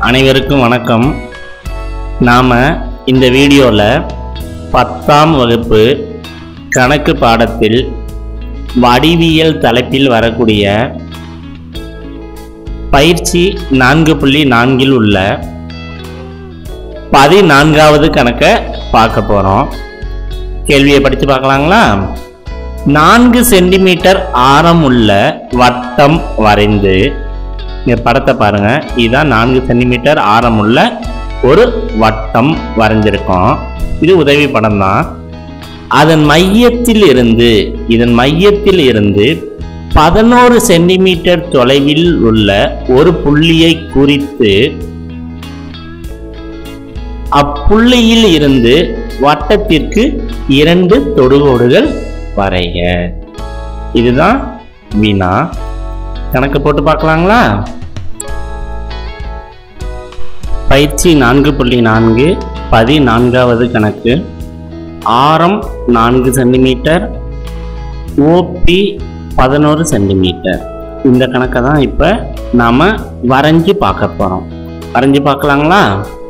அனைவருக்கும் வணக்கம் நாம் இந்த வீடியோவில் பத்தாம் வகுப்பு கணக்கு பாடத்தில் வடிவியல் தலைப்பில் வரக்கூடிய பயிற்சி நான்கு புள்ளி நான்கில் உள்ள பதினான்காவது கணக்கை பார்க்க போகிறோம் கேள்வியை படித்து பார்க்கலாங்களா நான்கு சென்டிமீட்டர் ஆரம் உள்ள வட்டம் வரைந்து இந்த படத்தை பாருங்க இதுதான் நான்கு சென்டிமீட்டர் ஆரமுள்ள ஒரு வட்டம் வரைஞ்சிருக்கோம் இது உதவி படம் தான் அதன் மையத்தில் இருந்து இதன் மையத்தில் இருந்து பதினோரு சென்டிமீட்டர் தொலைவில் உள்ள ஒரு புள்ளியை குறித்து அப்புள்ளியில் இருந்து வட்டத்திற்கு இரண்டு தொடுகோடுகள் வரைக இதுதான் வினா கணக்கு போட்டு பார்க்கலாங்களா பயிற்சி நான்கு புள்ளி நான்கு பதினான்காவது கணக்கு ஆரம் நான்கு சென்டிமீட்டர் ஓபி பதினோரு சென்டிமீட்டர் இந்த கணக்கை தான் இப்போ நாம் வரைஞ்சி பார்க்க போகிறோம் வரைஞ்சி பார்க்கலாங்களா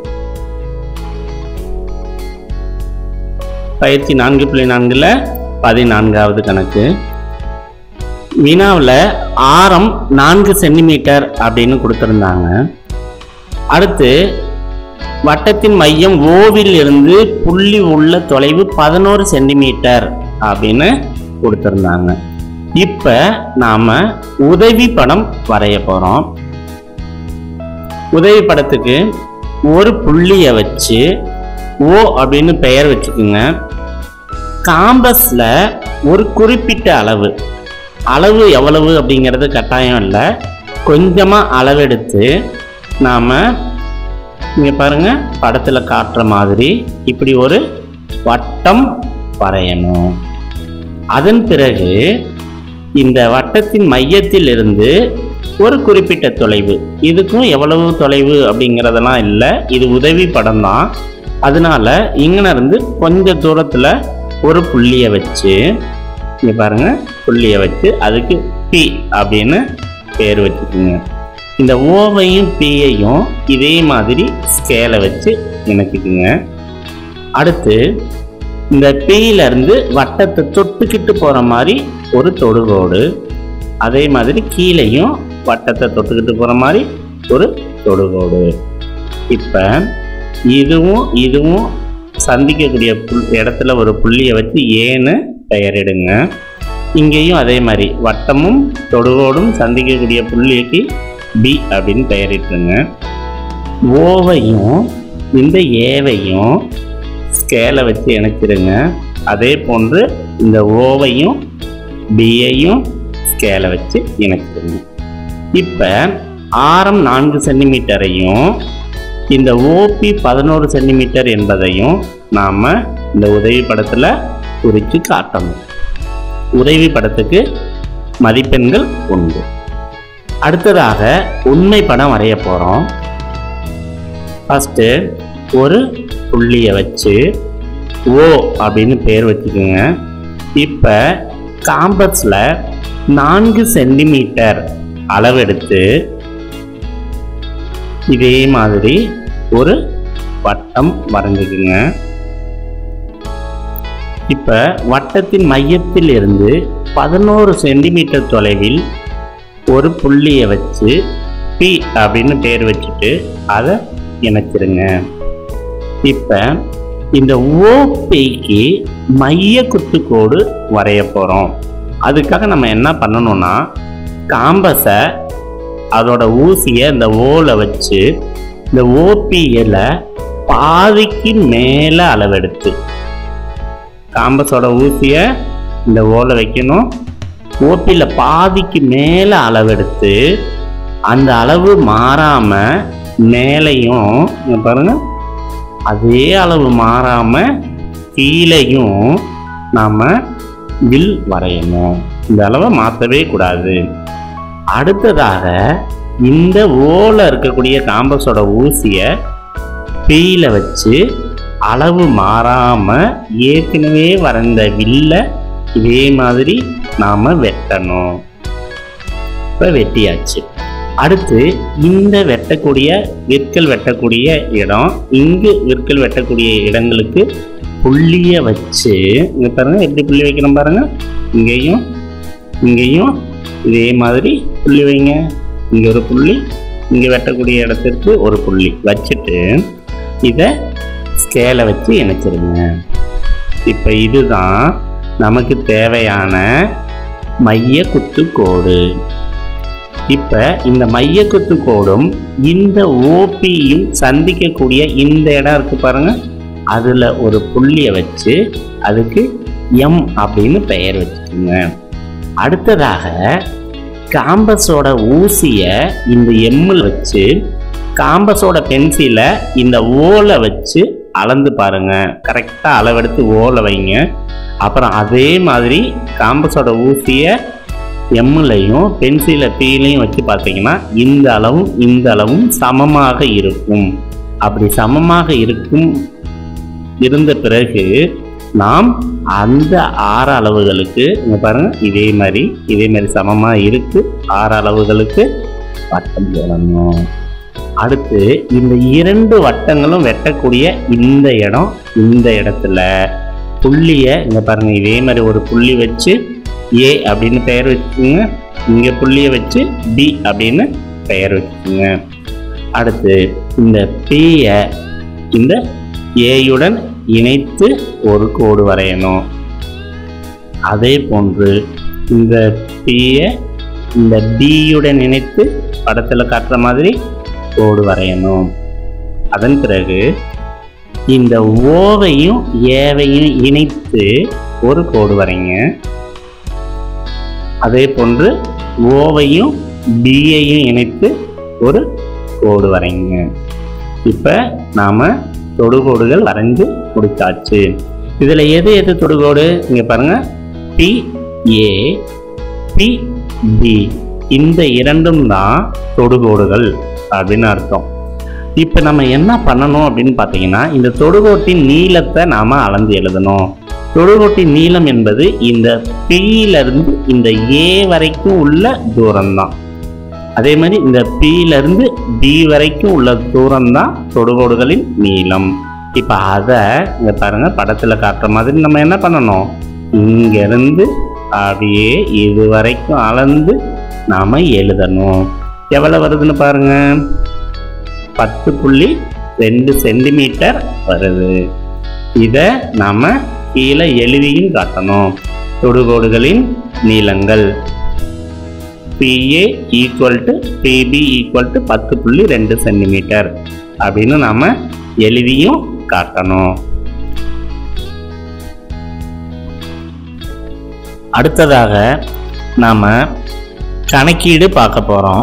பயிற்சி நான்கு புள்ளி நான்கில் பதினான்காவது கணக்கு வினாவில் ஆரம் நான்கு சென்டிமீட்டர் அப்படின்னு கொடுத்துருந்தாங்க அடுத்து வட்டத்தின் மையம் ஓவில் இருந்து புள்ளி உள்ள தொலைவு பதினோரு சென்டிமீட்டர் அப்படின்னு கொடுத்துருந்தாங்க இப்போ நாம் உதவி படம் வரைய போகிறோம் உதவி படத்துக்கு ஒரு புள்ளியை வச்சு ஓ அப்படின்னு பெயர் வச்சுக்கோங்க காம்பஸில் ஒரு குறிப்பிட்ட அளவு அளவு எவ்வளவு அப்படிங்கிறது கட்டாயம் இல்லை கொஞ்சமாக அளவெடுத்து நாம் இங்கே பாருங்கள் படத்தில் காட்டுற மாதிரி இப்படி ஒரு வட்டம் வரையணும் அதன் பிறகு இந்த வட்டத்தின் மையத்தில் இருந்து ஒரு குறிப்பிட்ட தொலைவு இதுக்கும் எவ்வளவு தொலைவு அப்படிங்கிறதெல்லாம் இல்லை இது உதவி படம் தான் அதனால இங்கன இருந்து கொஞ்சம் தூரத்தில் ஒரு புள்ளியை வச்சு இங்கே பாருங்க புள்ளியை வச்சு அதுக்கு பி அப்படின்னு பேர் வச்சுக்கோங்க இந்த ஓவையும் பியையும் இதே மாதிரி ஸ்கேலை வச்சு இணைச்சிக்குங்க அடுத்து இந்த பியில இருந்து வட்டத்தை தொட்டுக்கிட்டு போகிற மாதிரி ஒரு தொடுகோடு அதே மாதிரி கீழேயும் வட்டத்தை தொட்டுக்கிட்டு போகிற மாதிரி ஒரு தொடுகோடு இப்போ இதுவும் இதுவும் சந்திக்கக்கூடிய புல் இடத்துல ஒரு புள்ளியை வச்சு ஏன்னு பெயரிடுங்க இங்கேயும் அதே மாதிரி வட்டமும் தொடுகோடும் சந்திக்கக்கூடிய புள்ளிக்கு பி அப்படின்னு பெயரிட்டுருங்க ஓவையும் இந்த ஏவையும் ஸ்கேலை வச்சு இணைச்சிருங்க அதே போன்று இந்த ஓவையும் பியையும் ஸ்கேலை வச்சு இணைச்சிருங்க இப்போ ஆரம் நான்கு சென்டிமீட்டரையும் இந்த ஓபி பதினோரு சென்டிமீட்டர் என்பதையும் நாம் இந்த உதவி படத்தில் குறித்து காட்டணும் உதவி படத்துக்கு மதிப்பெண்கள் உண்டு அடுத்ததாக உண்மை படம் வரைய போகிறோம் ஃபஸ்ட்டு ஒரு புள்ளியை வச்சு ஓ அப்படின்னு பேர் வச்சுக்கோங்க இப்போ காம்பஸில் நான்கு சென்டிமீட்டர் அளவெடுத்து இதே மாதிரி ஒரு வட்டம் வரைஞ்சுக்குங்க இப்போ வட்டத்தின் மையத்தில் இருந்து பதினோரு சென்டிமீட்டர் தொலைவில் ஒரு புள்ளியை வச்சு பி அப்படின்னு பேர் வச்சுட்டு அதை இணைச்சிருங்க இப்போ இந்த ஓபிக்கு மைய குத்துக்கோடு வரைய போகிறோம் அதுக்காக நம்ம என்ன பண்ணணும்னா காம்பஸை அதோட ஊசியை இந்த ஓல வச்சு இந்த ஓபியில் பாதிக்கு மேலே அளவெடுத்து காம்பஸோட ஊசியை இந்த ஓலை வைக்கணும் ஓப்பியில் பாதிக்கு மேலே அளவெடுத்து அந்த அளவு மாறாமல் மேலேயும் இங்க பாருங்க அதே அளவு மாறாமல் கீழேயும் நாம் வில் வரையணும் இந்த அளவை மாற்றவே கூடாது அடுத்ததாக இந்த ஓல இருக்கக்கூடிய காம்பஸோட ஊசியை பீல வச்சு அளவு மாறாம ஏற்கனவே வரைந்த வில்ல இதே மாதிரி நாம வெட்டணும் இப்போ வெட்டியாச்சு அடுத்து இந்த வெட்டக்கூடிய விற்கள் வெட்டக்கூடிய இடம் இங்கு விற்கள் வெட்டக்கூடிய இடங்களுக்கு புள்ளிய வச்சு இங்க பாருங்க எப்படி புள்ளி வைக்கணும் பாருங்க இங்கேயும் இங்கேயும் இதே மாதிரி புள்ளி வைங்க இங்க ஒரு புள்ளி இங்க வெட்டக்கூடிய இடத்திற்கு ஒரு புள்ளி வச்சுட்டு இதை ஸ்கேலை வச்சு இணைச்சிருங்க இப்போ இதுதான் நமக்கு தேவையான மைய குத்து கோடு இப்போ இந்த மைய குத்து கோடும் இந்த ஓபியும் சந்திக்கக்கூடிய இந்த இடம் இருக்கு பாருங்க அதில் ஒரு புள்ளியை வச்சு அதுக்கு எம் அப்படின்னு பெயர் வச்சுக்கோங்க அடுத்ததாக காம்பஸோட ஊசியை இந்த எம்மில் வச்சு காம்பஸோட பென்சிலை இந்த ஓலை வச்சு அளந்து பாருங்க கரெக்டாக அளவெடுத்து ஓலை வைங்க அப்புறம் அதே மாதிரி காம்பஸோட ஊசியை எம்முலையும் பென்சிலை பீலையும் வச்சு பார்த்தீங்கன்னா இந்த அளவும் இந்த அளவும் சமமாக இருக்கும் அப்படி சமமாக இருக்கும் இருந்த பிறகு நாம் அந்த ஆறு அளவுகளுக்கு இங்க பாருங்க இதே மாதிரி இதே மாதிரி சமமா இருக்கு ஆறு அளவுகளுக்கு வட்டம் போடணும் அடுத்து இந்த இரண்டு வட்டங்களும் வெட்டக்கூடிய இந்த இடம் இந்த இடத்துல புள்ளிய இங்க பாருங்க இதே மாதிரி ஒரு புள்ளி வச்சு ஏ அப்படின்னு பெயர் வச்சுக்கோங்க இங்க புள்ளிய வச்சு பி அப்படின்னு பெயர் வச்சுக்கோங்க அடுத்து இந்த பிய இந்த ஏயுடன் இணைத்து ஒரு கோடு வரையணும் அதே போன்று இந்த பிய இந்த பியுடன் இணைத்து படத்தில் காட்டுற மாதிரி கோடு வரையணும் அதன் பிறகு இந்த ஓவையும் ஏவையும் இணைத்து ஒரு கோடு வரைங்க அதே போன்று ஓவையும் பியையும் இணைத்து ஒரு கோடு வரைங்க இப்போ நாம் தொடுகோடுகள் வரைஞ்சு முடிச்சாச்சு இதில் எது எது தொடுகோடு இங்கே பாருங்க பி ஏ பி பி இந்த இரண்டும் தான் தொடுகோடுகள் அப்படின்னு அர்த்தம் இப்போ நம்ம என்ன பண்ணணும் அப்படின்னு பார்த்தீங்கன்னா இந்த தொடுகோட்டின் நீளத்தை நாம் அளந்து எழுதணும் தொடுகோட்டின் நீளம் என்பது இந்த பியிலிருந்து இந்த ஏ வரைக்கும் உள்ள தூரம்தான் அதே மாதிரி இந்த P-ல இருந்து டி வரைக்கும் உள்ள தூரம் தான் தொடுகோடுகளின் நீளம் இப்போ அதை இங்க பாருங்க படத்தில் காட்டுற மாதிரி நம்ம என்ன பண்ணணும் இங்கிருந்து அப்படியே இது வரைக்கும் அளந்து நாம எழுதணும் எவ்வளவு வருதுன்னு பாருங்க பத்து புள்ளி ரெண்டு சென்டிமீட்டர் வருது இதை நாம கீழே எழுதியும் காட்டணும் தொடுகோடுகளின் நீளங்கள் PA equal to PB equal to பத்து புள்ளி ரெண்டு சென்டிமீட்டர் அப்படின்னு நாம எழுதியும் காட்டணும் அடுத்ததாக நாம கணக்கீடு பார்க்க போறோம்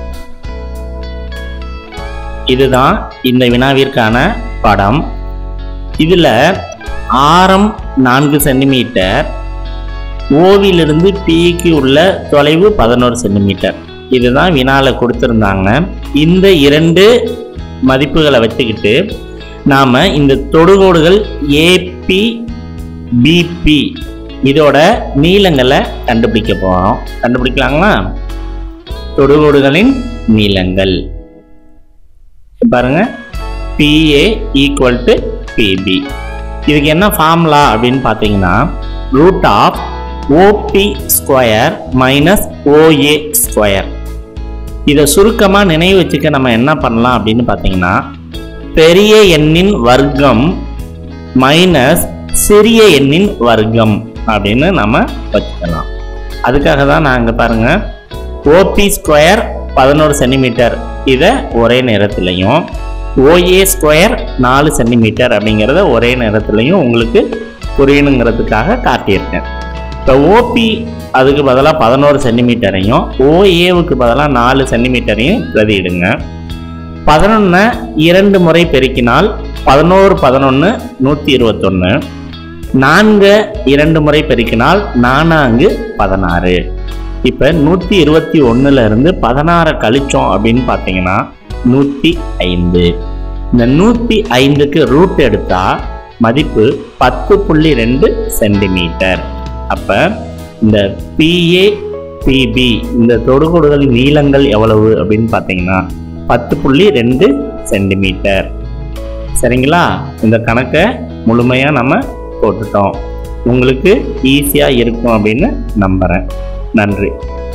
இதுதான் இந்த வினாவிற்கான படம் இதுல ஆரம் நான்கு சென்டிமீட்டர் ஓவிலிருந்து பிக்கு உள்ள தொலைவு பதினோரு சென்டிமீட்டர் இதுதான் வினால கொடுத்துருந்தாங்க இந்த இரண்டு மதிப்புகளை வச்சுக்கிட்டு நாம் இந்த தொடுகோடுகள் ஏபி பிபி இதோட நீளங்களை கண்டுபிடிக்க போகிறோம் கண்டுபிடிக்கலாங்களா தொடுகோடுகளின் நீளங்கள் பாருங்க பிஏ ஈக்குவல் டு பிபி இதுக்கு என்ன ஃபார்முலா அப்படின்னு பார்த்தீங்கன்னா root of OB square minus OA square இதை சுருக்கமாக நினைவு வச்சுக்க நம்ம என்ன பண்ணலாம் அப்படின்னு பார்த்தீங்கன்னா பெரிய எண்ணின் வர்க்கம் மைனஸ் சிறிய எண்ணின் வர்க்கம் அப்படின்னு நம்ம வச்சுக்கலாம் அதுக்காக தான் நான் இங்கே பாருங்க ஓபி ஸ்கொயர் பதினோரு சென்டிமீட்டர் இதை ஒரே நேரத்துலையும் ஓஏ ஸ்கொயர் நாலு சென்டிமீட்டர் அப்படிங்கிறத ஒரே நேரத்துலையும் உங்களுக்கு புரியணுங்கிறதுக்காக காட்டியிருக்கேன் இப்போ ஓபி அதுக்கு பதிலாக பதினோரு சென்டிமீட்டரையும் ஓஏவுக்கு பதிலாக நாலு சென்டிமீட்டரையும் பிரதியிடுங்க பதினொன்னை இரண்டு முறை பெருக்கினால் பதினோரு பதினொன்று நூற்றி இருபத்தொன்று நான்கு இரண்டு முறை பெருக்கினால் நானாங்கு பதினாறு இப்போ நூற்றி இருபத்தி ஒன்றுல இருந்து பதினாறை கழிச்சோம் அப்படின்னு பார்த்தீங்கன்னா நூற்றி ஐந்து இந்த நூற்றி ஐந்துக்கு ரூட் எடுத்தா மதிப்பு பத்து புள்ளி ரெண்டு சென்டிமீட்டர் அப்போ இந்த பிஏ பிபி இந்த தொடுகோடுகளின் நீளங்கள் எவ்வளவு அப்படின்னு பார்த்தீங்கன்னா பத்து புள்ளி ரெண்டு சென்டிமீட்டர் சரிங்களா இந்த கணக்கை முழுமையாக நம்ம போட்டுட்டோம் உங்களுக்கு ஈஸியாக இருக்கும் அப்படின்னு நம்புகிறேன் நன்றி